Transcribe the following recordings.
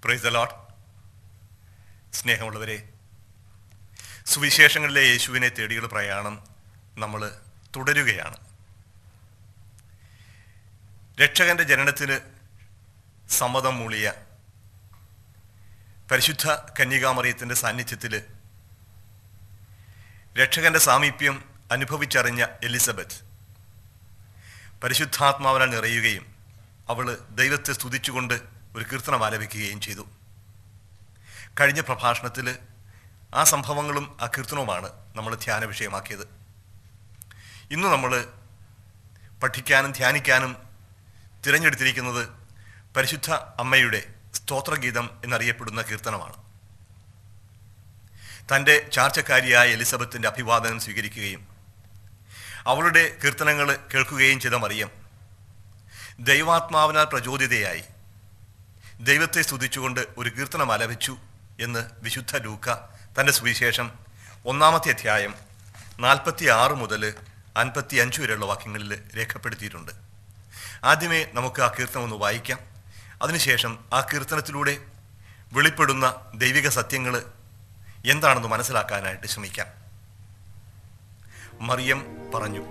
praise the ലോട്ട് സ്നേഹമുള്ളവരെ സുവിശേഷങ്ങളിലെ യേശുവിനെ തേടിയുള്ള പ്രയാണം നമ്മൾ തുടരുകയാണ് രക്ഷകന്റെ ജനനത്തിന് സമ്മതം മൂളിയ പരിശുദ്ധ കന്യകാമറിയത്തിൻ്റെ സാന്നിധ്യത്തിൽ രക്ഷകന്റെ സാമീപ്യം അനുഭവിച്ചറിഞ്ഞ എലിസബത്ത് പരിശുദ്ധാത്മാവിനാൽ നിറയുകയും അവൾ ദൈവത്തെ സ്തുതിച്ചുകൊണ്ട് ഒരു കീർത്തനം ആലപിക്കുകയും ചെയ്തു കഴിഞ്ഞ പ്രഭാഷണത്തിൽ ആ സംഭവങ്ങളും ആ കീർത്തനവുമാണ് നമ്മൾ ധ്യാന വിഷയമാക്കിയത് ഇന്ന് നമ്മൾ പഠിക്കാനും ധ്യാനിക്കാനും തിരഞ്ഞെടുത്തിരിക്കുന്നത് പരിശുദ്ധ അമ്മയുടെ സ്തോത്രഗീതം എന്നറിയപ്പെടുന്ന കീർത്തനമാണ് തൻ്റെ ചാർച്ചക്കാരിയായ എലിസബത്തിൻ്റെ അഭിവാദനം സ്വീകരിക്കുകയും അവളുടെ കീർത്തനങ്ങൾ കേൾക്കുകയും ചെയ്ത മറിയം ദൈവാത്മാവിനാൽ പ്രചോദിതയായി ദൈവത്തെ സ്തുതിച്ചുകൊണ്ട് ഒരു കീർത്തനം ആലപിച്ചു എന്ന് വിശുദ്ധ ലൂക്ക തൻ്റെ സുവിശേഷം ഒന്നാമത്തെ അധ്യായം നാൽപ്പത്തി ആറ് മുതൽ അൻപത്തി അഞ്ച് വരെയുള്ള വാക്യങ്ങളിൽ രേഖപ്പെടുത്തിയിട്ടുണ്ട് ആദ്യമേ നമുക്ക് ആ കീർത്തനം ഒന്ന് വായിക്കാം അതിനുശേഷം ആ കീർത്തനത്തിലൂടെ വെളിപ്പെടുന്ന ദൈവിക സത്യങ്ങൾ എന്താണെന്ന് മനസ്സിലാക്കാനായിട്ട് ശ്രമിക്കാം മറിയം പറഞ്ഞു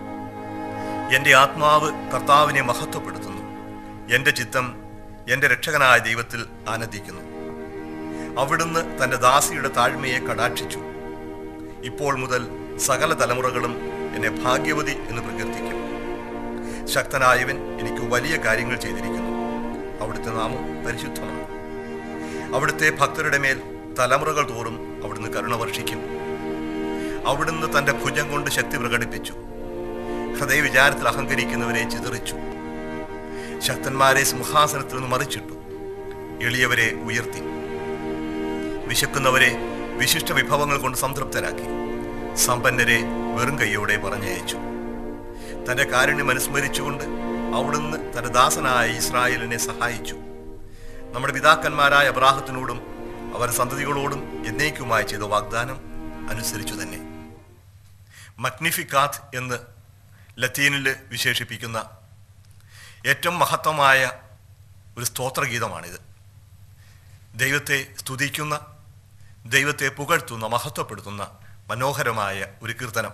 എൻ്റെ ആത്മാവ് കർത്താവിനെ മഹത്വപ്പെടുത്തുന്നു എൻ്റെ ചിത്തം എൻ്റെ രക്ഷകനായ ദൈവത്തിൽ ആനന്ദിക്കുന്നു അവിടുന്ന് തൻ്റെ ദാസിയുടെ താഴ്മയെ കടാക്ഷിച്ചു ഇപ്പോൾ മുതൽ സകല തലമുറകളും എന്നെ ഭാഗ്യവതി എന്ന് പ്രകീർത്തിക്കും ശക്തനായവൻ എനിക്ക് വലിയ കാര്യങ്ങൾ ചെയ്തിരിക്കുന്നു അവിടുത്തെ നാമം പരിശുദ്ധമാണ് അവിടുത്തെ ഭക്തരുടെ മേൽ തലമുറകൾ തോറും അവിടുന്ന് കരുണ വർഷിക്കും അവിടുന്ന് തൻ്റെ ഭുജം കൊണ്ട് ശക്തി പ്രകടിപ്പിച്ചു ഹൃദയവിചാരത്തിൽ അഹങ്കരിക്കുന്നവരെ ചിതറിച്ചു ശക്തന്മാരെ സിംഹാസനത്തിൽ നിന്ന് മറിച്ചിട്ടു എളിയവരെ ഉയർത്തി വിശക്കുന്നവരെ വിശിഷ്ട വിഭവങ്ങൾ കൊണ്ട് സംതൃപ്തരാക്കി സമ്പന്നരെ വെറും കൈയോടെ പറഞ്ഞയച്ചു തന്റെ കാരുണ്യം അനുസ്മരിച്ചുകൊണ്ട് അവിടുന്ന് തന്റെ ദാസനായ ഇസ്രായേലിനെ സഹായിച്ചു നമ്മുടെ പിതാക്കന്മാരായ അബ്രാഹത്തിനോടും അവരുടെ സന്തതികളോടും എന്നേക്കുമായി ചെയ്ത വാഗ്ദാനം അനുസരിച്ചു തന്നെ മഗ്നിഫിക്കാത്ത് എന്ന് ലത്തീനിൽ വിശേഷിപ്പിക്കുന്ന ഏറ്റവും മഹത്വമായ ഒരു സ്തോത്രഗീതമാണിത് ദൈവത്തെ സ്തുതിക്കുന്ന ദൈവത്തെ പുകഴ്ത്തുന്ന മഹത്വപ്പെടുത്തുന്ന മനോഹരമായ ഒരു കീർത്തനം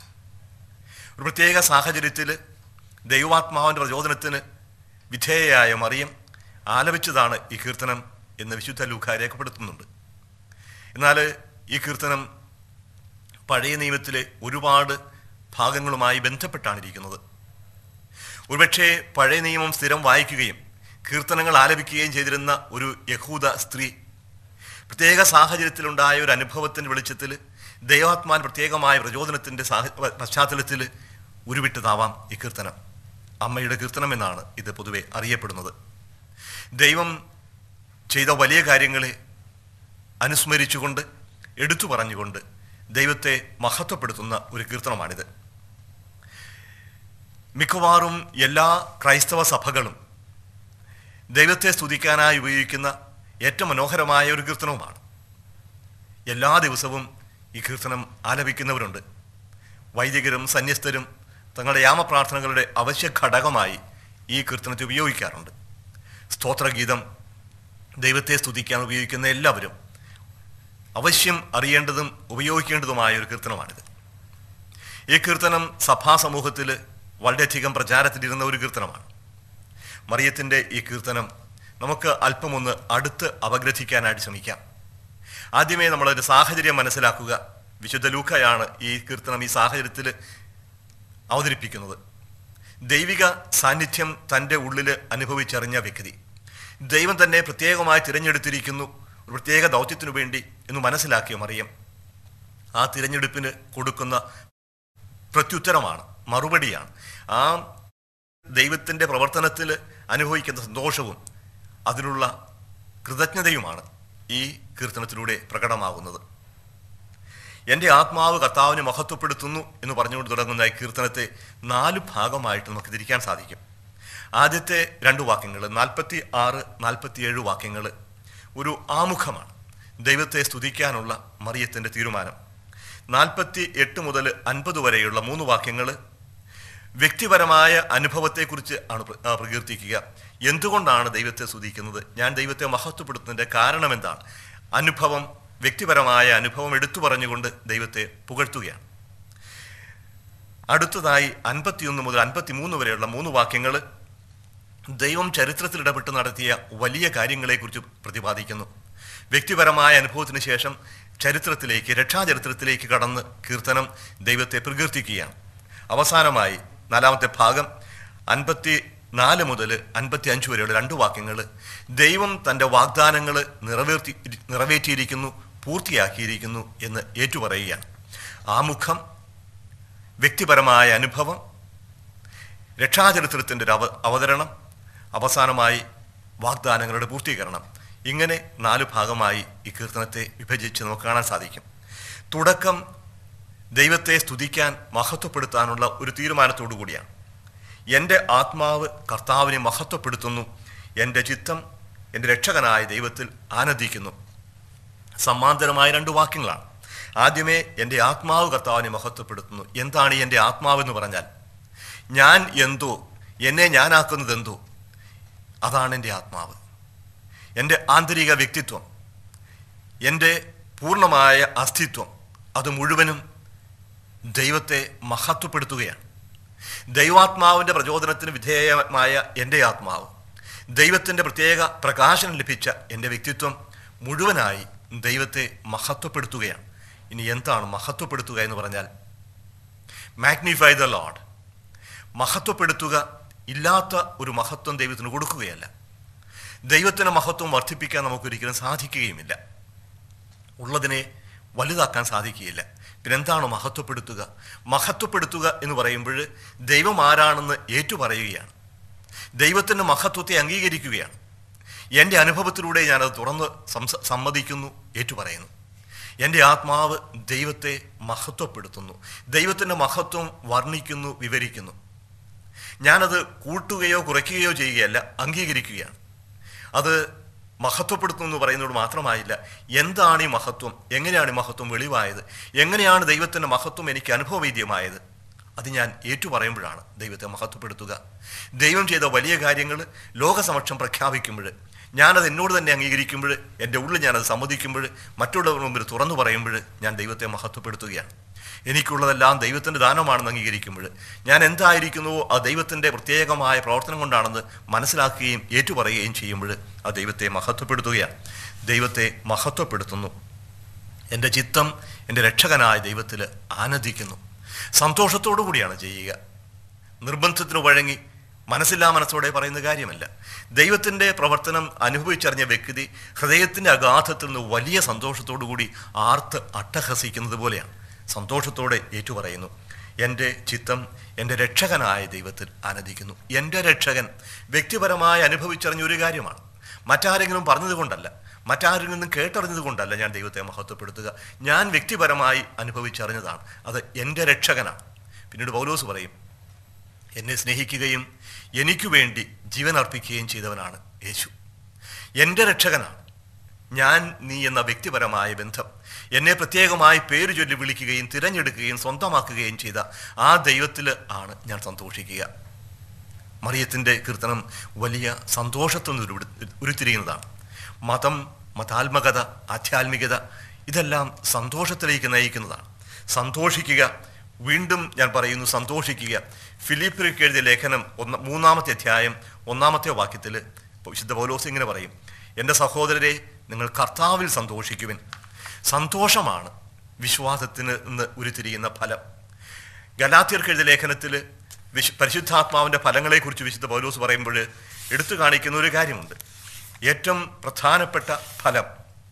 ഒരു പ്രത്യേക സാഹചര്യത്തിൽ ദൈവാത്മാവിൻ്റെ പ്രചോദനത്തിന് വിധേയയായ മറിയം ആലപിച്ചതാണ് ഈ കീർത്തനം എന്ന് വിശുദ്ധ ലൂഖ രേഖപ്പെടുത്തുന്നുണ്ട് എന്നാൽ ഈ കീർത്തനം പഴയ നിയമത്തിലെ ഒരുപാട് ഭാഗങ്ങളുമായി ബന്ധപ്പെട്ടാണ് ഇരിക്കുന്നത് ഒരുപക്ഷെ പഴയ നിയമം സ്ഥിരം വായിക്കുകയും കീർത്തനങ്ങൾ ആലപിക്കുകയും ചെയ്തിരുന്ന ഒരു യഹൂദ സ്ത്രീ പ്രത്യേക സാഹചര്യത്തിലുണ്ടായ ഒരു അനുഭവത്തിൻ്റെ വെളിച്ചത്തിൽ ദൈവാത്മാൻ പ്രത്യേകമായ പ്രചോദനത്തിൻ്റെ സാഹ പശ്ചാത്തലത്തിൽ ഉരുവിട്ടതാവാം ഈ കീർത്തനം അമ്മയുടെ കീർത്തനം എന്നാണ് ഇത് പൊതുവെ അറിയപ്പെടുന്നത് ദൈവം ചെയ്ത വലിയ കാര്യങ്ങളെ അനുസ്മരിച്ചുകൊണ്ട് എടുത്തു പറഞ്ഞുകൊണ്ട് ദൈവത്തെ മഹത്വപ്പെടുത്തുന്ന ഒരു കീർത്തനമാണിത് മിക്കവാറും എല്ലാ ക്രൈസ്തവ സഭകളും ദൈവത്തെ സ്തുതിക്കാനായി ഉപയോഗിക്കുന്ന ഏറ്റവും മനോഹരമായ ഒരു കീർത്തനവുമാണ് എല്ലാ ദിവസവും ഈ കീർത്തനം ആലപിക്കുന്നവരുണ്ട് വൈദികരും സന്യസ്തരും തങ്ങളുടെ യാമപ്രാർത്ഥനകളുടെ അവശ്യ ഘടകമായി ഈ കീർത്തനത്തെ ഉപയോഗിക്കാറുണ്ട് സ്തോത്രഗീതം ദൈവത്തെ സ്തുതിക്കാൻ ഉപയോഗിക്കുന്ന എല്ലാവരും അവശ്യം അറിയേണ്ടതും ഉപയോഗിക്കേണ്ടതുമായ ഒരു കീർത്തനമാണിത് ഈ കീർത്തനം സഭാ സമൂഹത്തിൽ വളരെയധികം പ്രചാരത്തിലിരുന്ന ഒരു കീർത്തനമാണ് മറിയത്തിൻ്റെ ഈ കീർത്തനം നമുക്ക് അല്പമൊന്ന് അടുത്ത് അപഗ്രഥിക്കാനായിട്ട് ശ്രമിക്കാം ആദ്യമേ നമ്മളൊരു സാഹചര്യം മനസ്സിലാക്കുക വിശുദ്ധ ലൂക്കയാണ് ഈ കീർത്തനം ഈ സാഹചര്യത്തിൽ അവതരിപ്പിക്കുന്നത് ദൈവിക സാന്നിധ്യം തൻ്റെ ഉള്ളിൽ അനുഭവിച്ചറിഞ്ഞ വ്യക്തി ദൈവം തന്നെ പ്രത്യേകമായി തിരഞ്ഞെടുത്തിരിക്കുന്നു ഒരു പ്രത്യേക ദൗത്യത്തിനു വേണ്ടി എന്ന് മനസ്സിലാക്കിയ മറിയം ആ തിരഞ്ഞെടുപ്പിന് കൊടുക്കുന്ന പ്രത്യുത്തരമാണ് മറുപടിയാണ് ആ ദൈവത്തിൻ്റെ പ്രവർത്തനത്തിൽ അനുഭവിക്കുന്ന സന്തോഷവും അതിനുള്ള കൃതജ്ഞതയുമാണ് ഈ കീർത്തനത്തിലൂടെ പ്രകടമാകുന്നത് എൻ്റെ ആത്മാവ് കർത്താവിനെ മഹത്വപ്പെടുത്തുന്നു എന്ന് പറഞ്ഞുകൊണ്ട് തുടങ്ങുന്ന ഈ കീർത്തനത്തെ നാല് ഭാഗമായിട്ട് നമുക്ക് തിരിക്കാൻ സാധിക്കും ആദ്യത്തെ രണ്ട് വാക്യങ്ങൾ നാൽപ്പത്തി ആറ് നാൽപ്പത്തിയേഴ് വാക്യങ്ങൾ ഒരു ആമുഖമാണ് ദൈവത്തെ സ്തുതിക്കാനുള്ള മറിയത്തിൻ്റെ തീരുമാനം നാൽപ്പത്തി എട്ട് മുതൽ അൻപത് വരെയുള്ള മൂന്ന് വാക്യങ്ങൾ വ്യക്തിപരമായ അനുഭവത്തെക്കുറിച്ച് ആണ് പ്ര- ആ, പ്രകീർത്തിക്കുക എന്തുകൊണ്ടാണ് ദൈവത്തെ സ്തുതിക്കുന്നത് ഞാൻ ദൈവത്തെ മഹത്വപ്പെടുത്തുന്നതിൻ്റെ കാരണം എന്താണ് അനുഭവം വ്യക്തിപരമായ അനുഭവം എടുത്തു പറഞ്ഞുകൊണ്ട് ദൈവത്തെ പുകഴ്ത്തുകയാണ് അടുത്തതായി അൻപത്തിയൊന്ന് മുതൽ അൻപത്തിമൂന്ന് വരെയുള്ള മൂന്ന് വാക്യങ്ങൾ ദൈവം ചരിത്രത്തിൽ ഇടപെട്ട് നടത്തിയ വലിയ കാര്യങ്ങളെക്കുറിച്ച് പ്രതിപാദിക്കുന്നു വ്യക്തിപരമായ അനുഭവത്തിന് ശേഷം ചരിത്രത്തിലേക്ക് രക്ഷാചരിത്രത്തിലേക്ക് കടന്ന് കീർത്തനം ദൈവത്തെ പ്രകീർത്തിക്കുകയാണ് അവസാനമായി നാലാമത്തെ ഭാഗം അൻപത്തി നാല് മുതൽ അൻപത്തി അഞ്ച് വരെയുള്ള രണ്ട് വാക്യങ്ങൾ ദൈവം തൻ്റെ വാഗ്ദാനങ്ങൾ നിറവേറ്റി നിറവേറ്റിയിരിക്കുന്നു പൂർത്തിയാക്കിയിരിക്കുന്നു എന്ന് ഏറ്റുപറയുകയാണ് ആമുഖം വ്യക്തിപരമായ അനുഭവം രക്ഷാചരിത്രത്തിൻ്റെ ഒരു അവ അവതരണം അവസാനമായി വാഗ്ദാനങ്ങളുടെ പൂർത്തീകരണം ഇങ്ങനെ നാല് ഭാഗമായി ഈ കീർത്തനത്തെ വിഭജിച്ച് നമുക്ക് കാണാൻ സാധിക്കും തുടക്കം ദൈവത്തെ സ്തുതിക്കാൻ മഹത്വപ്പെടുത്താനുള്ള ഒരു തീരുമാനത്തോടു കൂടിയാണ് എൻ്റെ ആത്മാവ് കർത്താവിനെ മഹത്വപ്പെടുത്തുന്നു എൻ്റെ ചിത്തം എൻ്റെ രക്ഷകനായ ദൈവത്തിൽ ആനന്ദിക്കുന്നു സമാന്തരമായ രണ്ട് വാക്യങ്ങളാണ് ആദ്യമേ എൻ്റെ ആത്മാവ് കർത്താവിനെ മഹത്വപ്പെടുത്തുന്നു എന്താണ് ഈ എൻ്റെ ആത്മാവ് എന്ന് പറഞ്ഞാൽ ഞാൻ എന്തോ എന്നെ ഞാനാക്കുന്നത് എന്തോ അതാണ് എൻ്റെ ആത്മാവ് എൻ്റെ ആന്തരിക വ്യക്തിത്വം എൻ്റെ പൂർണ്ണമായ അസ്തിത്വം അത് മുഴുവനും ദൈവത്തെ മഹത്വപ്പെടുത്തുകയാണ് ദൈവാത്മാവിൻ്റെ പ്രചോദനത്തിന് വിധേയമായ എൻ്റെ ആത്മാവ് ദൈവത്തിൻ്റെ പ്രത്യേക പ്രകാശനം ലഭിച്ച എൻ്റെ വ്യക്തിത്വം മുഴുവനായി ദൈവത്തെ മഹത്വപ്പെടുത്തുകയാണ് ഇനി എന്താണ് മഹത്വപ്പെടുത്തുക എന്ന് പറഞ്ഞാൽ മാഗ്നിഫൈ ദ ലോഡ് മഹത്വപ്പെടുത്തുക ഇല്ലാത്ത ഒരു മഹത്വം ദൈവത്തിന് കൊടുക്കുകയല്ല ദൈവത്തിന് മഹത്വം വർദ്ധിപ്പിക്കാൻ നമുക്കൊരിക്കലും സാധിക്കുകയുമില്ല ഉള്ളതിനെ വലുതാക്കാൻ സാധിക്കുകയില്ല പിന്നെ എന്താണ് മഹത്വപ്പെടുത്തുക മഹത്വപ്പെടുത്തുക എന്ന് പറയുമ്പോൾ ദൈവം ആരാണെന്ന് ഏറ്റുപറയുകയാണ് ദൈവത്തിൻ്റെ മഹത്വത്തെ അംഗീകരിക്കുകയാണ് എൻ്റെ അനുഭവത്തിലൂടെ ഞാനത് തുറന്ന് സംസ സമ്മതിക്കുന്നു ഏറ്റുപറയുന്നു എൻ്റെ ആത്മാവ് ദൈവത്തെ മഹത്വപ്പെടുത്തുന്നു ദൈവത്തിൻ്റെ മഹത്വം വർണ്ണിക്കുന്നു വിവരിക്കുന്നു ഞാനത് കൂട്ടുകയോ കുറയ്ക്കുകയോ ചെയ്യുകയല്ല അംഗീകരിക്കുകയാണ് അത് മഹത്വപ്പെടുത്തുന്നു എന്ന് പറയുന്നത് മാത്രമായില്ല എന്താണ് ഈ മഹത്വം എങ്ങനെയാണ് ഈ മഹത്വം വെളിവായത് എങ്ങനെയാണ് ദൈവത്തിൻ്റെ മഹത്വം എനിക്ക് അനുഭവവേദ്യമായത് അത് ഞാൻ ഏറ്റുപറയുമ്പോഴാണ് ദൈവത്തെ മഹത്വപ്പെടുത്തുക ദൈവം ചെയ്ത വലിയ കാര്യങ്ങൾ ലോകസമക്ഷം പ്രഖ്യാപിക്കുമ്പോൾ ഞാനത് എന്നോട് തന്നെ അംഗീകരിക്കുമ്പോൾ എൻ്റെ ഉള്ളിൽ ഞാനത് സമ്മതിക്കുമ്പോൾ മറ്റുള്ളവർ മുമ്പിൽ തുറന്നു പറയുമ്പോൾ ഞാൻ ദൈവത്തെ മഹത്വപ്പെടുത്തുകയാണ് എനിക്കുള്ളതെല്ലാം ദൈവത്തിൻ്റെ ദാനമാണെന്ന് അംഗീകരിക്കുമ്പോൾ ഞാൻ എന്തായിരിക്കുന്നുവോ ആ ദൈവത്തിൻ്റെ പ്രത്യേകമായ പ്രവർത്തനം കൊണ്ടാണെന്ന് മനസ്സിലാക്കുകയും ഏറ്റുപറയുകയും ചെയ്യുമ്പോൾ ആ ദൈവത്തെ മഹത്വപ്പെടുത്തുകയാണ് ദൈവത്തെ മഹത്വപ്പെടുത്തുന്നു എൻ്റെ ചിത്തം എൻ്റെ രക്ഷകനായ ദൈവത്തിൽ ആനന്ദിക്കുന്നു സന്തോഷത്തോടു കൂടിയാണ് ചെയ്യുക നിർബന്ധത്തിന് വഴങ്ങി മനസ്സില്ലാ മനസ്സോടെ പറയുന്ന കാര്യമല്ല ദൈവത്തിൻ്റെ പ്രവർത്തനം അനുഭവിച്ചറിഞ്ഞ വ്യക്തി ഹൃദയത്തിൻ്റെ അഗാധത്തിൽ നിന്ന് വലിയ സന്തോഷത്തോടു കൂടി ആർത്ത് അട്ടഹസിക്കുന്നത് പോലെയാണ് സന്തോഷത്തോടെ ഏറ്റുപറയുന്നു എൻ്റെ ചിത്തം എൻ്റെ രക്ഷകനായ ദൈവത്തിൽ ആനന്ദിക്കുന്നു എൻ്റെ രക്ഷകൻ വ്യക്തിപരമായി അനുഭവിച്ചറിഞ്ഞ ഒരു കാര്യമാണ് മറ്റാരെങ്കിലും പറഞ്ഞതുകൊണ്ടല്ല മറ്റാരിൽ നിന്നും കേട്ടറിഞ്ഞത് കൊണ്ടല്ല ഞാൻ ദൈവത്തെ മഹത്വപ്പെടുത്തുക ഞാൻ വ്യക്തിപരമായി അനുഭവിച്ചറിഞ്ഞതാണ് അത് എൻ്റെ രക്ഷകനാണ് പിന്നീട് പൗലോസ് പറയും എന്നെ സ്നേഹിക്കുകയും എനിക്കു വേണ്ടി ജീവൻ അർപ്പിക്കുകയും ചെയ്തവനാണ് യേശു എൻ്റെ രക്ഷകനാണ് ഞാൻ നീ എന്ന വ്യക്തിപരമായ ബന്ധം എന്നെ പ്രത്യേകമായി പേര് ചൊല്ലി വിളിക്കുകയും തിരഞ്ഞെടുക്കുകയും സ്വന്തമാക്കുകയും ചെയ്ത ആ ദൈവത്തിൽ ആണ് ഞാൻ സന്തോഷിക്കുക മറിയത്തിൻ്റെ കീർത്തനം വലിയ സന്തോഷത്തിൽ നിന്ന് ഉരു- ഉരുത്തിരിയുന്നതാണ് മതം മതാത്മകത ആധ്യാത്മികത ഇതെല്ലാം സന്തോഷത്തിലേക്ക് നയിക്കുന്നതാണ് സന്തോഷിക്കുക വീണ്ടും ഞാൻ പറയുന്നു സന്തോഷിക്കുക ഫിലിപ്പിലേക്ക് എഴുതിയ ലേഖനം ഒന്ന് മൂന്നാമത്തെ അധ്യായം ഒന്നാമത്തെ വാക്യത്തിൽ വിശുദ്ധ പൗലോസ് ഇങ്ങനെ പറയും എൻ്റെ സഹോദരരെ നിങ്ങൾ കർത്താവിൽ സന്തോഷിക്കുവിൻ സന്തോഷമാണ് വിശ്വാസത്തിന് നിന്ന് ഉരുത്തിരിയുന്ന ഫലം ഗലാത്യർക്ക് എഴുതിയ ലേഖനത്തിൽ വിശു പരിശുദ്ധാത്മാവിൻ്റെ ഫലങ്ങളെക്കുറിച്ച് വിശുദ്ധ പൗലോസ് പറയുമ്പോൾ എടുത്തു കാണിക്കുന്ന ഒരു കാര്യമുണ്ട് ഏറ്റവും പ്രധാനപ്പെട്ട ഫലം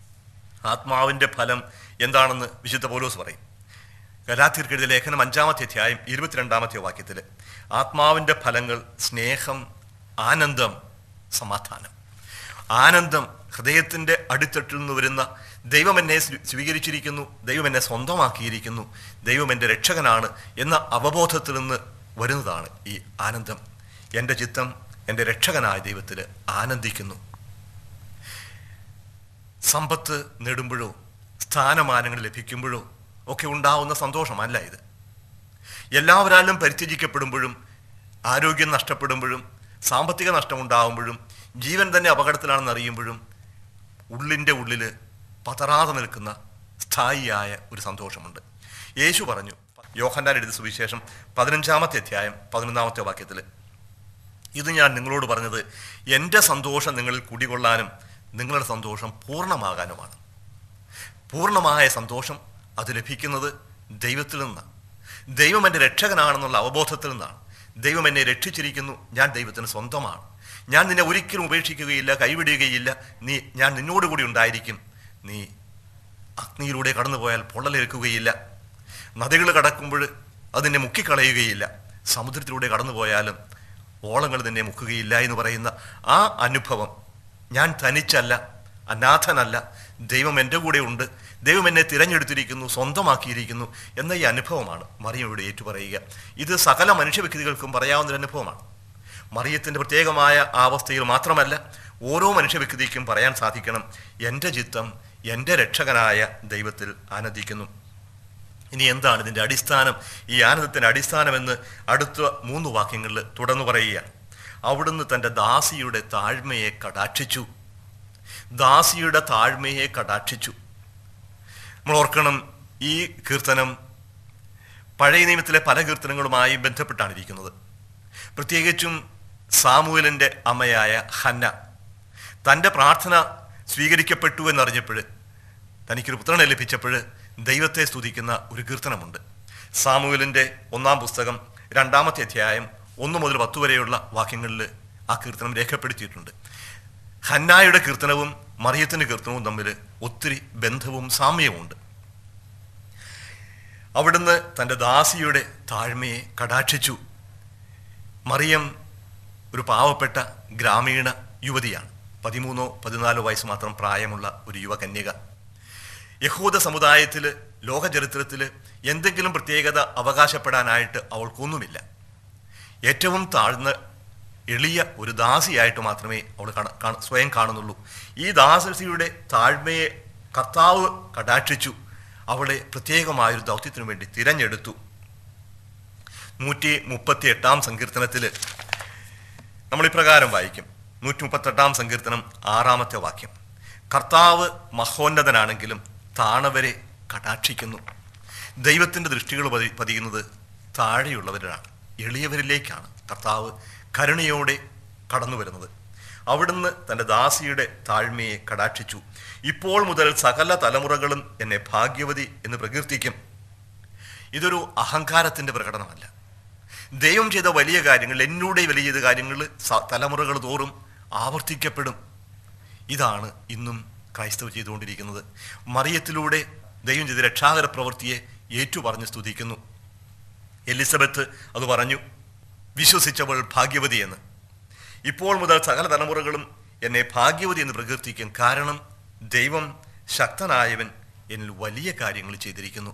ആത്മാവിൻ്റെ ഫലം എന്താണെന്ന് വിശുദ്ധ പൗലോസ് പറയും ഗലാത്യർക്ക് എഴുതിയ ലേഖനം അഞ്ചാമത്തെ അധ്യായം ഇരുപത്തിരണ്ടാമത്തെ വാക്യത്തിൽ ആത്മാവിൻ്റെ ഫലങ്ങൾ സ്നേഹം ആനന്ദം സമാധാനം ആനന്ദം ഹൃദയത്തിൻ്റെ അടിത്തട്ടിൽ നിന്ന് വരുന്ന ദൈവം എന്നെ സ്വീ- സ്വീകരിച്ചിരിക്കുന്നു ദൈവം എന്നെ സ്വന്തമാക്കിയിരിക്കുന്നു ദൈവം എൻ്റെ രക്ഷകനാണ് എന്ന അവബോധത്തിൽ നിന്ന് വരുന്നതാണ് ഈ ആനന്ദം എൻ്റെ ചിത്തം എൻ്റെ രക്ഷകനായ ദൈവത്തിൽ ആനന്ദിക്കുന്നു സമ്പത്ത് നേടുമ്പോഴോ സ്ഥാനമാനങ്ങൾ ലഭിക്കുമ്പോഴോ ഒക്കെ ഉണ്ടാവുന്ന സന്തോഷമല്ല ഇത് എല്ലാവരാലും പരിത്യജിക്കപ്പെടുമ്പോഴും ആരോഗ്യം നഷ്ടപ്പെടുമ്പോഴും സാമ്പത്തിക നഷ്ടമുണ്ടാകുമ്പോഴും ജീവൻ തന്നെ അപകടത്തിലാണെന്ന് അറിയുമ്പോഴും ഉള്ളിൻ്റെ ഉള്ളിൽ പതറാതെ നിൽക്കുന്ന സ്ഥായിയായ ഒരു സന്തോഷമുണ്ട് യേശു പറഞ്ഞു യോഹന്നാൻ എഴുതിയ സുവിശേഷം പതിനഞ്ചാമത്തെ അധ്യായം പതിനൊന്നാമത്തെ വാക്യത്തിൽ ഇത് ഞാൻ നിങ്ങളോട് പറഞ്ഞത് എൻ്റെ സന്തോഷം നിങ്ങളിൽ കുടികൊള്ളാനും നിങ്ങളുടെ സന്തോഷം പൂർണ്ണമാകാനുമാണ് പൂർണ്ണമായ സന്തോഷം അത് ലഭിക്കുന്നത് ദൈവത്തിൽ നിന്നാണ് ദൈവം എൻ്റെ രക്ഷകനാണെന്നുള്ള അവബോധത്തിൽ നിന്നാണ് ദൈവം എന്നെ രക്ഷിച്ചിരിക്കുന്നു ഞാൻ ദൈവത്തിന് സ്വന്തമാണ് ഞാൻ നിന്നെ ഒരിക്കലും ഉപേക്ഷിക്കുകയില്ല കൈവിടുകയില്ല നീ ഞാൻ നിന്നോടുകൂടി ഉണ്ടായിരിക്കും നീ അഗ്നിയിലൂടെ കടന്നുപോയാൽ പൊള്ളലേൽക്കുകയില്ല നദികൾ കടക്കുമ്പോൾ അത് നിന്നെ മുക്കിക്കളയുകയില്ല സമുദ്രത്തിലൂടെ കടന്നുപോയാലും ഓളങ്ങൾ നിന്നെ മുക്കുകയില്ല എന്ന് പറയുന്ന ആ അനുഭവം ഞാൻ തനിച്ചല്ല അനാഥനല്ല ദൈവം എൻ്റെ കൂടെ ഉണ്ട് ദൈവം എന്നെ തിരഞ്ഞെടുത്തിരിക്കുന്നു സ്വന്തമാക്കിയിരിക്കുന്നു എന്ന ഈ അനുഭവമാണ് മറിയം ഇവിടെ ഏറ്റുപറയുക ഇത് സകല മനുഷ്യ വ്യക്തികൾക്കും പറയാവുന്ന ഒരു അനുഭവമാണ് മറിയത്തിൻ്റെ പ്രത്യേകമായ ആ അവസ്ഥയിൽ മാത്രമല്ല ഓരോ മനുഷ്യ വ്യക്തിക്കും പറയാൻ സാധിക്കണം എൻ്റെ ചിത്തം എൻ്റെ രക്ഷകനായ ദൈവത്തിൽ ആനന്ദിക്കുന്നു ഇനി എന്താണ് ഇതിൻ്റെ അടിസ്ഥാനം ഈ ആനന്ദത്തിൻ്റെ അടിസ്ഥാനമെന്ന് അടുത്ത മൂന്ന് വാക്യങ്ങളിൽ തുടർന്ന് പറയുകയാണ് അവിടുന്ന് തൻ്റെ ദാസിയുടെ താഴ്മയെ കടാക്ഷിച്ചു ദാസിയുടെ താഴ്മയെ കടാക്ഷിച്ചു നമ്മൾ ഓർക്കണം ഈ കീർത്തനം പഴയ നിയമത്തിലെ പല കീർത്തനങ്ങളുമായി ബന്ധപ്പെട്ടാണ് ഇരിക്കുന്നത് പ്രത്യേകിച്ചും സാമുവലിൻ്റെ അമ്മയായ ഹന്ന തൻ്റെ പ്രാർത്ഥന സ്വീകരിക്കപ്പെട്ടു എന്നറിഞ്ഞപ്പോൾ തനിക്കൊരു പുത്രനെ ലഭിച്ചപ്പോൾ ദൈവത്തെ സ്തുതിക്കുന്ന ഒരു കീർത്തനമുണ്ട് സാമുവലിൻ്റെ ഒന്നാം പുസ്തകം രണ്ടാമത്തെ അധ്യായം ഒന്ന് മുതൽ പത്ത് വരെയുള്ള വാക്യങ്ങളിൽ ആ കീർത്തനം രേഖപ്പെടുത്തിയിട്ടുണ്ട് ഹന്നായുടെ കീർത്തനവും മറിയത്തിൻ്റെ കീർത്തനവും തമ്മിൽ ഒത്തിരി ബന്ധവും സാമ്യവുമുണ്ട് അവിടുന്ന് തൻ്റെ ദാസിയുടെ താഴ്മയെ കടാക്ഷിച്ചു മറിയം ഒരു പാവപ്പെട്ട ഗ്രാമീണ യുവതിയാണ് പതിമൂന്നോ പതിനാലോ വയസ്സ് മാത്രം പ്രായമുള്ള ഒരു യുവകന്യക യഹൂദ സമുദായത്തിൽ ലോകചരിത്രത്തിൽ എന്തെങ്കിലും പ്രത്യേകത അവകാശപ്പെടാനായിട്ട് അവൾക്കൊന്നുമില്ല ഏറ്റവും താഴ്ന്ന എളിയ ഒരു ദാസിയായിട്ട് മാത്രമേ അവൾ കാണ കാണ- സ്വയം കാണുന്നുള്ളൂ ഈ ദാസിയുടെ താഴ്മയെ കർത്താവ് കടാക്ഷിച്ചു അവളെ പ്രത്യേകമായൊരു ദൗത്യത്തിനു വേണ്ടി തിരഞ്ഞെടുത്തു നൂറ്റി മുപ്പത്തി എട്ടാം സങ്കീർത്തനത്തിൽ നമ്മൾ ഇപ്രകാരം വായിക്കും നൂറ്റി മുപ്പത്തെട്ടാം സങ്കീർത്തനം ആറാമത്തെ വാക്യം കർത്താവ് മഹോന്നതനാണെങ്കിലും താണവരെ കടാക്ഷിക്കുന്നു ദൈവത്തിൻ്റെ ദൃഷ്ടികൾ പതി പതിയുന്നത് താഴെയുള്ളവരാണ് എളിയവരിലേക്കാണ് കർത്താവ് കരുണയോടെ കടന്നു വരുന്നത് അവിടുന്ന് തൻ്റെ ദാസിയുടെ താഴ്മയെ കടാക്ഷിച്ചു ഇപ്പോൾ മുതൽ സകല തലമുറകളും എന്നെ ഭാഗ്യവതി എന്ന് പ്രകീർത്തിക്കും ഇതൊരു അഹങ്കാരത്തിൻ്റെ പ്രകടനമല്ല ദൈവം ചെയ്ത വലിയ കാര്യങ്ങൾ എന്നൂടെ വലിയ ചെയ്ത കാര്യങ്ങൾ സ- തലമുറകൾ തോറും ആവർത്തിക്കപ്പെടും ഇതാണ് ഇന്നും ക്രൈസ്തവ ചെയ്തുകൊണ്ടിരിക്കുന്നത് മറിയത്തിലൂടെ ദൈവം ചെയ്ത രക്ഷാകര പ്രവൃത്തിയെ ഏറ്റുപറഞ്ഞ് സ്തുതിക്കുന്നു എലിസബത്ത് അത് പറഞ്ഞു വിശ്വസിച്ചവൾ ഭാഗ്യവതി എന്ന് ഇപ്പോൾ മുതൽ സകല തലമുറകളും എന്നെ ഭാഗ്യവതി എന്ന് പ്രകീർത്തിക്കും കാരണം ദൈവം ശക്തനായവൻ എന്നിൽ വലിയ കാര്യങ്ങൾ ചെയ്തിരിക്കുന്നു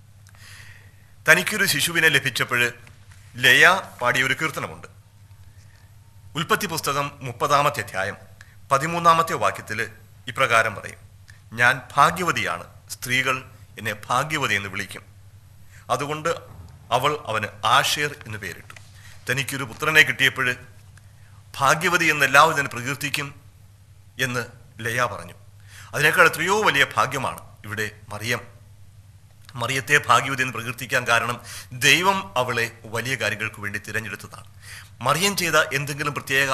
തനിക്കൊരു ശിശുവിനെ ലഭിച്ചപ്പോൾ ലയ പാടിയ ഒരു കീർത്തനമുണ്ട് ഉൽപ്പത്തി പുസ്തകം മുപ്പതാമത്തെ അധ്യായം പതിമൂന്നാമത്തെ വാക്യത്തിൽ ഇപ്രകാരം പറയും ഞാൻ ഭാഗ്യവതിയാണ് സ്ത്രീകൾ എന്നെ ഭാഗ്യവതി എന്ന് വിളിക്കും അതുകൊണ്ട് അവൾ അവന് ആഷേർ എന്ന് പേരിട്ടു തനിക്കൊരു പുത്രനെ കിട്ടിയപ്പോൾ ഭാഗ്യവതി എന്ന് എല്ലാവരും തന്നെ പ്രകീർത്തിക്കും എന്ന് ലയ പറഞ്ഞു അതിനേക്കാൾ എത്രയോ വലിയ ഭാഗ്യമാണ് ഇവിടെ മറിയം മറിയത്തെ ഭാഗ്യവതി എന്ന് പ്രകീർത്തിക്കാൻ കാരണം ദൈവം അവളെ വലിയ കാര്യങ്ങൾക്ക് വേണ്ടി തിരഞ്ഞെടുത്തതാണ് മറിയം ചെയ്ത എന്തെങ്കിലും പ്രത്യേക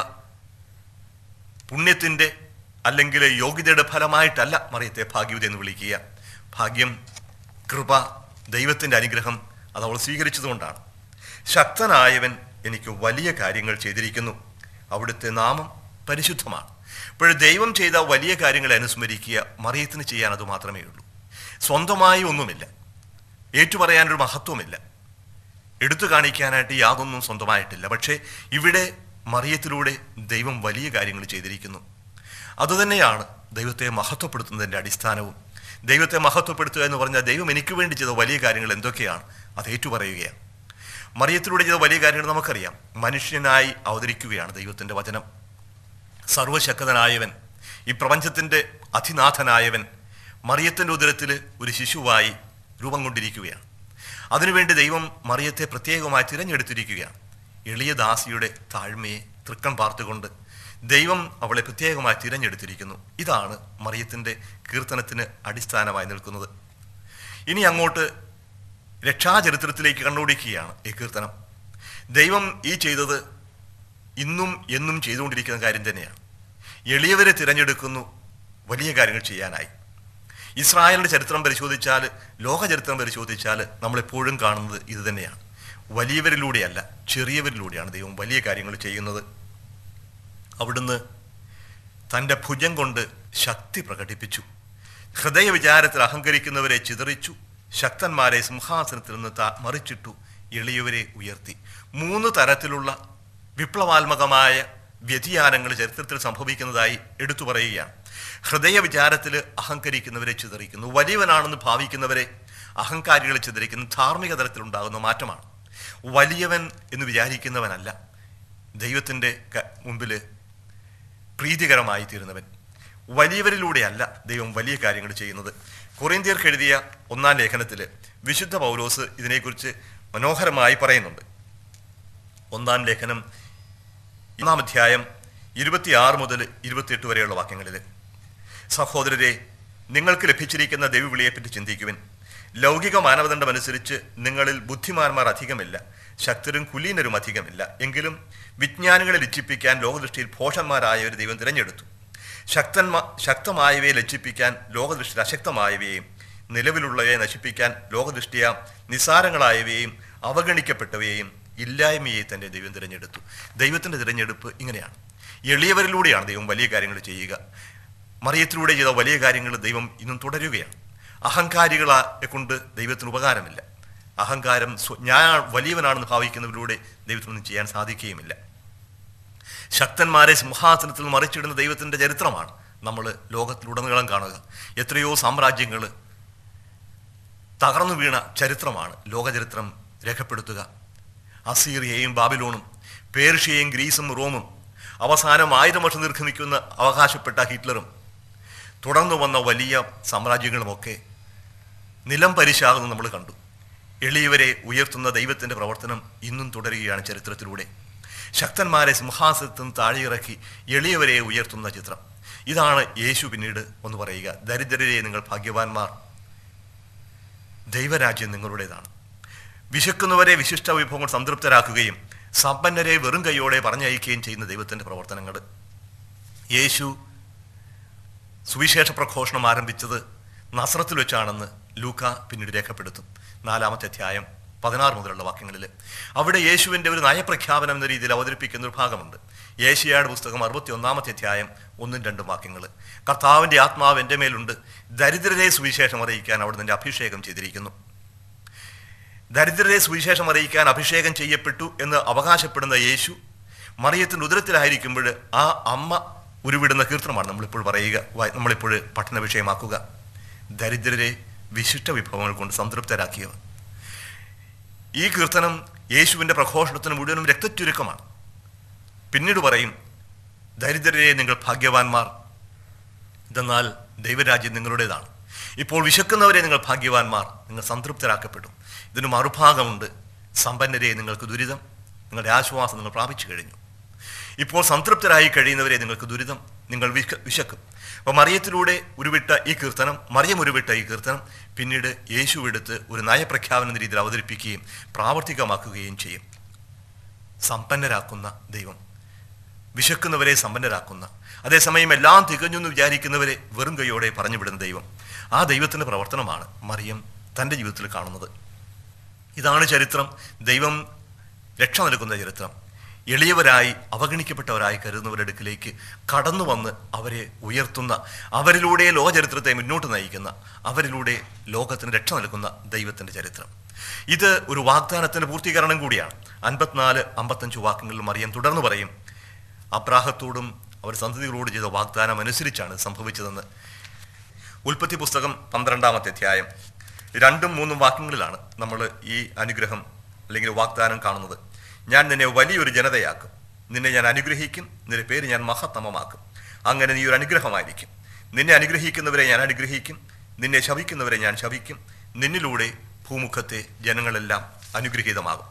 പുണ്യത്തിൻ്റെ അല്ലെങ്കിൽ യോഗ്യതയുടെ ഫലമായിട്ടല്ല മറിയത്തെ ഭാഗ്യവതി എന്ന് വിളിക്കുക ഭാഗ്യം കൃപ ദൈവത്തിൻ്റെ അനുഗ്രഹം അത് അവൾ സ്വീകരിച്ചതുകൊണ്ടാണ് ശക്തനായവൻ എനിക്ക് വലിയ കാര്യങ്ങൾ ചെയ്തിരിക്കുന്നു അവിടുത്തെ നാമം പരിശുദ്ധമാണ് അപ്പോൾ ദൈവം ചെയ്ത വലിയ കാര്യങ്ങളെ അനുസ്മരിക്കുക മറിയത്തിന് ചെയ്യാൻ അത് മാത്രമേ ഉള്ളൂ സ്വന്തമായി ഒന്നുമില്ല ഏറ്റുപറയാനൊരു മഹത്വമില്ല എടുത്തു കാണിക്കാനായിട്ട് യാതൊന്നും സ്വന്തമായിട്ടില്ല പക്ഷേ ഇവിടെ മറിയത്തിലൂടെ ദൈവം വലിയ കാര്യങ്ങൾ ചെയ്തിരിക്കുന്നു അതുതന്നെയാണ് ദൈവത്തെ മഹത്വപ്പെടുത്തുന്നതിൻ്റെ അടിസ്ഥാനവും ദൈവത്തെ മഹത്വപ്പെടുത്തുക എന്ന് പറഞ്ഞാൽ ദൈവം എനിക്ക് വേണ്ടി ചെയ്ത വലിയ കാര്യങ്ങൾ എന്തൊക്കെയാണ് അത് ഏറ്റുപറയുകയാണ് മറിയത്തിലൂടെ ചെയ്ത വലിയ കാര്യങ്ങൾ നമുക്കറിയാം മനുഷ്യനായി അവതരിക്കുകയാണ് ദൈവത്തിൻ്റെ വചനം സർവശക്തനായവൻ ഈ പ്രപഞ്ചത്തിൻ്റെ അതിനാഥനായവൻ മറിയത്തിൻ്റെ ഉദരത്തിൽ ഒരു ശിശുവായി രൂപം കൊണ്ടിരിക്കുകയാണ് അതിനുവേണ്ടി ദൈവം മറിയത്തെ പ്രത്യേകമായി തിരഞ്ഞെടുത്തിരിക്കുകയാണ് എളിയ ദാസിയുടെ താഴ്മയെ തൃക്കം പാർത്തുകൊണ്ട് ദൈവം അവളെ പ്രത്യേകമായി തിരഞ്ഞെടുത്തിരിക്കുന്നു ഇതാണ് മറിയത്തിൻ്റെ കീർത്തനത്തിന് അടിസ്ഥാനമായി നിൽക്കുന്നത് ഇനി അങ്ങോട്ട് രക്ഷാചരിത്രത്തിലേക്ക് കണ്ണോടിക്കുകയാണ് ഈ കീർത്തനം ദൈവം ഈ ചെയ്തത് ഇന്നും എന്നും ചെയ്തുകൊണ്ടിരിക്കുന്ന കാര്യം തന്നെയാണ് എളിയവരെ തിരഞ്ഞെടുക്കുന്നു വലിയ കാര്യങ്ങൾ ചെയ്യാനായി ഇസ്രായേലിന്റെ ചരിത്രം പരിശോധിച്ചാൽ ലോക ചരിത്രം പരിശോധിച്ചാൽ നമ്മളെപ്പോഴും കാണുന്നത് ഇത് തന്നെയാണ് വലിയവരിലൂടെയല്ല ചെറിയവരിലൂടെയാണ് ദൈവം വലിയ കാര്യങ്ങൾ ചെയ്യുന്നത് അവിടുന്ന് തൻ്റെ ഭുജം കൊണ്ട് ശക്തി പ്രകടിപ്പിച്ചു ഹൃദയ വിചാരത്തിൽ അഹങ്കരിക്കുന്നവരെ ചിതറിച്ചു ശക്തന്മാരെ സിംഹാസനത്തിൽ നിന്ന് താ മറിച്ചിട്ടു എളിയവരെ ഉയർത്തി മൂന്ന് തരത്തിലുള്ള വിപ്ലവാത്മകമായ വ്യതിയാനങ്ങൾ ചരിത്രത്തിൽ സംഭവിക്കുന്നതായി എടുത്തു പറയുകയാണ് ഹൃദയ വിചാരത്തിൽ അഹങ്കരിക്കുന്നവരെ ചിതറിക്കുന്നു വലിയവനാണെന്ന് ഭാവിക്കുന്നവരെ അഹങ്കാരികളെ ചിതറിക്കുന്ന ധാർമ്മിക തലത്തിലുണ്ടാകുന്ന മാറ്റമാണ് വലിയവൻ എന്ന് വിചാരിക്കുന്നവനല്ല ദൈവത്തിൻ്റെ മുമ്പിൽ പ്രീതികരമായി തീരുന്നവൻ വലിയവരിലൂടെയല്ല ദൈവം വലിയ കാര്യങ്ങൾ ചെയ്യുന്നത് കൊറിന്ത്യർക്ക് എഴുതിയ ഒന്നാം ലേഖനത്തിൽ വിശുദ്ധ പൗലോസ് ഇതിനെക്കുറിച്ച് മനോഹരമായി പറയുന്നുണ്ട് ഒന്നാം ലേഖനം ഒന്നാം അധ്യായം ഇരുപത്തിയാറ് മുതൽ ഇരുപത്തിയെട്ട് വരെയുള്ള വാക്യങ്ങളിൽ സഹോദരരെ നിങ്ങൾക്ക് ലഭിച്ചിരിക്കുന്ന ദൈവവിളിയെപ്പറ്റി ചിന്തിക്കുവിൻ ലൗകിക മാനവദണ്ഡമനുസരിച്ച് നിങ്ങളിൽ ബുദ്ധിമാന്മാർ അധികമില്ല ശക്തരും കുലീനരും അധികമില്ല എങ്കിലും വിജ്ഞാനികളെ ലജ്ജിപ്പിക്കാൻ ലോകദൃഷ്ടിയിൽ ഭോഷന്മാരായ ഒരു ദൈവം തിരഞ്ഞെടുത്തു ശക്തന്മാ ശക്തമായവയെ ലജ്ജിപ്പിക്കാൻ ലോകദൃഷ്ടിയിൽ അശക്തമായവയെയും നിലവിലുള്ളവയെ നശിപ്പിക്കാൻ ലോകദൃഷ്ടിയ നിസാരങ്ങളായവയെയും അവഗണിക്കപ്പെട്ടവയെയും ഇല്ലായ്മയെ തന്നെ ദൈവം തിരഞ്ഞെടുത്തു ദൈവത്തിൻ്റെ തിരഞ്ഞെടുപ്പ് ഇങ്ങനെയാണ് എളിയവരിലൂടെയാണ് ദൈവം വലിയ കാര്യങ്ങൾ ചെയ്യുക മറിയത്തിലൂടെ ചെയ്ത വലിയ കാര്യങ്ങൾ ദൈവം ഇന്നും തുടരുകയാണ് അഹങ്കാരികളെ കൊണ്ട് ദൈവത്തിന് ഉപകാരമില്ല അഹങ്കാരം സ്വ- ഞാൻ വലിയവനാണെന്ന് ഭാവിക്കുന്നവരിലൂടെ ദൈവത്തിനൊന്നും ചെയ്യാൻ സാധിക്കുകയുമില്ല ശക്തന്മാരെ സിംഹാസനത്തിൽ മറിച്ചിടുന്ന ദൈവത്തിൻ്റെ ചരിത്രമാണ് നമ്മൾ ലോകത്തിലുടനീളം കാണുക എത്രയോ സാമ്രാജ്യങ്ങൾ തകർന്നു വീണ ചരിത്രമാണ് ലോകചരിത്രം രേഖപ്പെടുത്തുക അസീറിയയും ബാബിലോണും പേർഷ്യയും ഗ്രീസും റോമും അവസാനം ആയിരം വർഷം ദീർഘമിക്കുന്ന അവകാശപ്പെട്ട ഹിറ്റ്ലറും തുടർന്നു വന്ന വലിയ സാമ്രാജ്യങ്ങളുമൊക്കെ നിലം പരിശാകുന്നത് നമ്മൾ കണ്ടു എളിയവരെ ഉയർത്തുന്ന ദൈവത്തിൻ്റെ പ്രവർത്തനം ഇന്നും തുടരുകയാണ് ചരിത്രത്തിലൂടെ ശക്തന്മാരെ സിംഹാസനത്തിൽ നിന്ന് താഴെയിറക്കി എളിയവരെ ഉയർത്തുന്ന ചിത്രം ഇതാണ് യേശു പിന്നീട് ഒന്ന് പറയുക ദരിദ്രരെ നിങ്ങൾ ഭാഗ്യവാന്മാർ ദൈവരാജ്യം നിങ്ങളുടേതാണ് വിശക്കുന്നവരെ വിശിഷ്ട വിഭവങ്ങൾ സംതൃപ്തരാക്കുകയും സമ്പന്നരെ വെറും കൈയോടെ പറഞ്ഞയക്കുകയും ചെയ്യുന്ന ദൈവത്തിൻ്റെ പ്രവർത്തനങ്ങൾ യേശു സുവിശേഷ പ്രഘോഷണം ആരംഭിച്ചത് നസ്രത്തിൽ വെച്ചാണെന്ന് ലൂക്ക പിന്നീട് രേഖപ്പെടുത്തും നാലാമത്തെ അധ്യായം പതിനാറ് മുതലുള്ള വാക്യങ്ങളിൽ അവിടെ യേശുവിൻ്റെ ഒരു നയപ്രഖ്യാപനം എന്ന രീതിയിൽ അവതരിപ്പിക്കുന്ന ഒരു ഭാഗമുണ്ട് ഏഷ്യായുടെ പുസ്തകം അറുപത്തി ഒന്നാമത്തെ അധ്യായം ഒന്നും രണ്ടും വാക്യങ്ങൾ കർത്താവിൻ്റെ ആത്മാവ് എൻ്റെ മേലുണ്ട് ദരിദ്രരെ സുവിശേഷം അറിയിക്കാൻ അവിടെ നിന്റെ അഭിഷേകം ചെയ്തിരിക്കുന്നു ദരിദ്രരെ സുവിശേഷം അറിയിക്കാൻ അഭിഷേകം ചെയ്യപ്പെട്ടു എന്ന് അവകാശപ്പെടുന്ന യേശു മറിയത്തിൻ്റെ ഉദരത്തിലായിരിക്കുമ്പോൾ ആ അമ്മ ഉരുവിടുന്ന കീർത്തനമാണ് നമ്മളിപ്പോൾ പറയുക വാ- നമ്മളിപ്പോൾ പഠന വിഷയമാക്കുക ദരിദ്രരെ വിശിഷ്ട വിഭവങ്ങൾ കൊണ്ട് സംതൃപ്തരാക്കിയവർ ഈ കീർത്തനം യേശുവിൻ്റെ പ്രഘോഷണത്തിന് മുഴുവനും രക്തചുരുക്കമാണ് പിന്നീട് പറയും ദരിദ്രരെ നിങ്ങൾ ഭാഗ്യവാന്മാർ ഇതെന്നാൽ ദൈവരാജ്യം നിങ്ങളുടേതാണ് ഇപ്പോൾ വിശക്കുന്നവരെ നിങ്ങൾ ഭാഗ്യവാന്മാർ നിങ്ങൾ സംതൃപ്തരാക്കപ്പെടും ഇതിന് മറുഭാഗമുണ്ട് സമ്പന്നരെ നിങ്ങൾക്ക് ദുരിതം നിങ്ങളുടെ ആശ്വാസം നിങ്ങൾ പ്രാപിച്ചു കഴിഞ്ഞു ഇപ്പോൾ സംതൃപ്തരായി കഴിയുന്നവരെ നിങ്ങൾക്ക് ദുരിതം നിങ്ങൾ വിശ വിശക്കും അപ്പോൾ മറിയത്തിലൂടെ ഉരുവിട്ട ഈ കീർത്തനം മറിയം ഉരുവിട്ട ഈ കീർത്തനം പിന്നീട് യേശു എടുത്ത് ഒരു നയപ്രഖ്യാപന എന്ന രീതിയിൽ അവതരിപ്പിക്കുകയും പ്രാവർത്തികമാക്കുകയും ചെയ്യും സമ്പന്നരാക്കുന്ന ദൈവം വിശക്കുന്നവരെ സമ്പന്നരാക്കുന്ന അതേസമയം എല്ലാം തികഞ്ഞു എന്ന് വിചാരിക്കുന്നവരെ വെറും കൈയോടെ പറഞ്ഞു വിടുന്ന ദൈവം ആ ദൈവത്തിൻ്റെ പ്രവർത്തനമാണ് മറിയം തൻ്റെ ജീവിതത്തിൽ കാണുന്നത് ഇതാണ് ചരിത്രം ദൈവം രക്ഷ നൽകുന്ന ചരിത്രം എളിയവരായി അവഗണിക്കപ്പെട്ടവരായി കരുതുന്നവരുടെ അടുക്കിലേക്ക് കടന്നു വന്ന് അവരെ ഉയർത്തുന്ന അവരിലൂടെ ലോകചരിത്രത്തെ മുന്നോട്ട് നയിക്കുന്ന അവരിലൂടെ ലോകത്തിന് രക്ഷ നൽകുന്ന ദൈവത്തിൻ്റെ ചരിത്രം ഇത് ഒരു വാഗ്ദാനത്തിൻ്റെ പൂർത്തീകരണം കൂടിയാണ് അൻപത്തിനാല് അമ്പത്തഞ്ച് വാക്യങ്ങളിൽ മറിയം തുടർന്ന് പറയും അബ്രാഹത്തോടും അവർ സന്തതികളോട് ചെയ്ത വാഗ്ദാനം അനുസരിച്ചാണ് ഇത് സംഭവിച്ചതെന്ന് ഉൽപ്പത്തി പുസ്തകം പന്ത്രണ്ടാമത്തെ അധ്യായം രണ്ടും മൂന്നും വാക്യങ്ങളിലാണ് നമ്മൾ ഈ അനുഗ്രഹം അല്ലെങ്കിൽ വാഗ്ദാനം കാണുന്നത് ഞാൻ നിന്നെ വലിയൊരു ജനതയാക്കും നിന്നെ ഞാൻ അനുഗ്രഹിക്കും നിന്റെ പേര് ഞാൻ മഹത്തമമാക്കും അങ്ങനെ നീ ഒരു അനുഗ്രഹമായിരിക്കും നിന്നെ അനുഗ്രഹിക്കുന്നവരെ ഞാൻ അനുഗ്രഹിക്കും നിന്നെ ശവിക്കുന്നവരെ ഞാൻ ശവിക്കും നിന്നിലൂടെ ഭൂമുഖത്തെ ജനങ്ങളെല്ലാം അനുഗ്രഹീതമാകും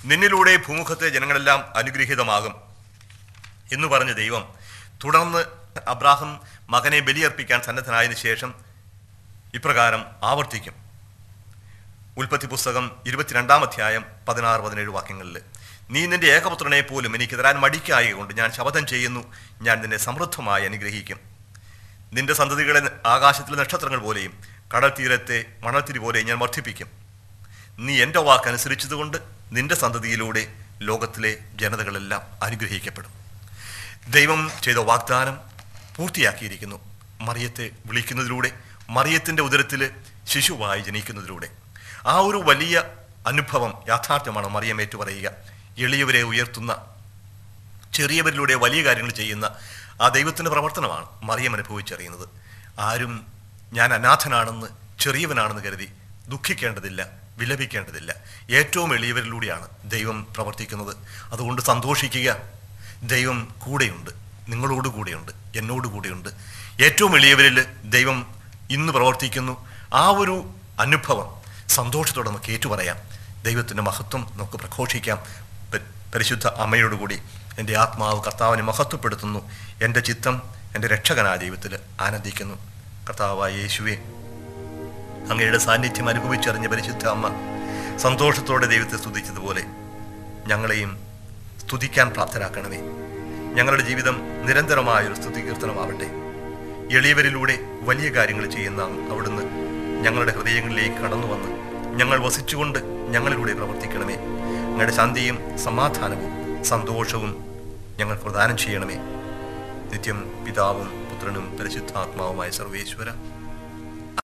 നിന്നിലൂടെ ഭൂമുഖത്തെ ജനങ്ങളെല്ലാം അനുഗ്രഹീതമാകും എന്ന് പറഞ്ഞ ദൈവം തുടർന്ന് അബ്രാഹം മകനെ ബലിയർപ്പിക്കാൻ സന്നദ്ധനായതിനു ശേഷം ഇപ്രകാരം ആവർത്തിക്കും ഉൽപ്പത്തി പുസ്തകം ഇരുപത്തിരണ്ടാം അധ്യായം പതിനാറ് പതിനേഴ് വാക്യങ്ങളിൽ നീ നിന്റെ ഏകപുത്രനെ പോലും എനിക്ക് തരാൻ മടിക്കായ കൊണ്ട് ഞാൻ ശപഥം ചെയ്യുന്നു ഞാൻ നിന്നെ സമൃദ്ധമായി അനുഗ്രഹിക്കും നിന്റെ സന്തതികളെ ആകാശത്തിലെ നക്ഷത്രങ്ങൾ പോലെയും കടൽ തീരത്തെ മണൽത്തിരി പോലെയും ഞാൻ വർദ്ധിപ്പിക്കും നീ എൻ്റെ വാക്കനുസരിച്ചതുകൊണ്ട് നിന്റെ സന്തതിയിലൂടെ ലോകത്തിലെ ജനതകളെല്ലാം അനുഗ്രഹിക്കപ്പെടും ദൈവം ചെയ്ത വാഗ്ദാനം പൂർത്തിയാക്കിയിരിക്കുന്നു മറിയത്തെ വിളിക്കുന്നതിലൂടെ മറിയത്തിൻ്റെ ഉദരത്തിൽ ശിശുവായി ജനിക്കുന്നതിലൂടെ ആ ഒരു വലിയ അനുഭവം യാഥാർത്ഥ്യമാണ് മറിയം ഏറ്റു പറയുക എളിയവരെ ഉയർത്തുന്ന ചെറിയവരിലൂടെ വലിയ കാര്യങ്ങൾ ചെയ്യുന്ന ആ ദൈവത്തിൻ്റെ പ്രവർത്തനമാണ് മറിയം അനുഭവിച്ചറിയുന്നത് ആരും ഞാൻ അനാഥനാണെന്ന് ചെറിയവനാണെന്ന് കരുതി ദുഃഖിക്കേണ്ടതില്ല വിലപിക്കേണ്ടതില്ല ഏറ്റവും എളിയവരിലൂടെയാണ് ദൈവം പ്രവർത്തിക്കുന്നത് അതുകൊണ്ട് സന്തോഷിക്കുക ദൈവം കൂടെയുണ്ട് നിങ്ങളോട് കൂടെയുണ്ട് എന്നോട് കൂടെയുണ്ട് ഏറ്റവും എളിയവരിൽ ദൈവം ഇന്ന് പ്രവർത്തിക്കുന്നു ആ ഒരു അനുഭവം സന്തോഷത്തോടെ നമുക്ക് ഏറ്റുപറയാം ദൈവത്തിൻ്റെ മഹത്വം നമുക്ക് പ്രഘോഷിക്കാം പ- പരിശുദ്ധ അമ്മയോട് കൂടി എൻ്റെ ആത്മാവ് കർത്താവിനെ മഹത്വപ്പെടുത്തുന്നു എൻ്റെ ചിത്തം എൻ്റെ രക്ഷകനായ ദൈവത്തിൽ ആനന്ദിക്കുന്നു കർത്താവായ യേശുവെ അങ്ങയുടെ സാന്നിധ്യം അനുഭവിച്ചറിഞ്ഞ പരിശുദ്ധ അമ്മ സന്തോഷത്തോടെ ദൈവത്തെ സ്തുതിച്ചതുപോലെ ഞങ്ങളെയും സ്തുതിക്കാൻ പ്രാപ്തരാക്കണമേ ഞങ്ങളുടെ ജീവിതം നിരന്തരമായൊരു സ്തുതി കീർത്തനമാവട്ടെ എളിയവരിലൂടെ വലിയ കാര്യങ്ങൾ ചെയ്യുന്ന അവിടുന്ന് ഞങ്ങളുടെ ഹൃദയങ്ങളിലേക്ക് കടന്നു വന്ന് ഞങ്ങൾ വസിച്ചുകൊണ്ട് ഞങ്ങളിലൂടെ പ്രവർത്തിക്കണമേ ഞങ്ങളുടെ ശാന്തിയും സമാധാനവും സന്തോഷവും ഞങ്ങൾ പ്രദാനം ചെയ്യണമേ നിത്യം പിതാവും പുത്രനും പരിശുദ്ധാത്മാവുമായ സർവേശ്വര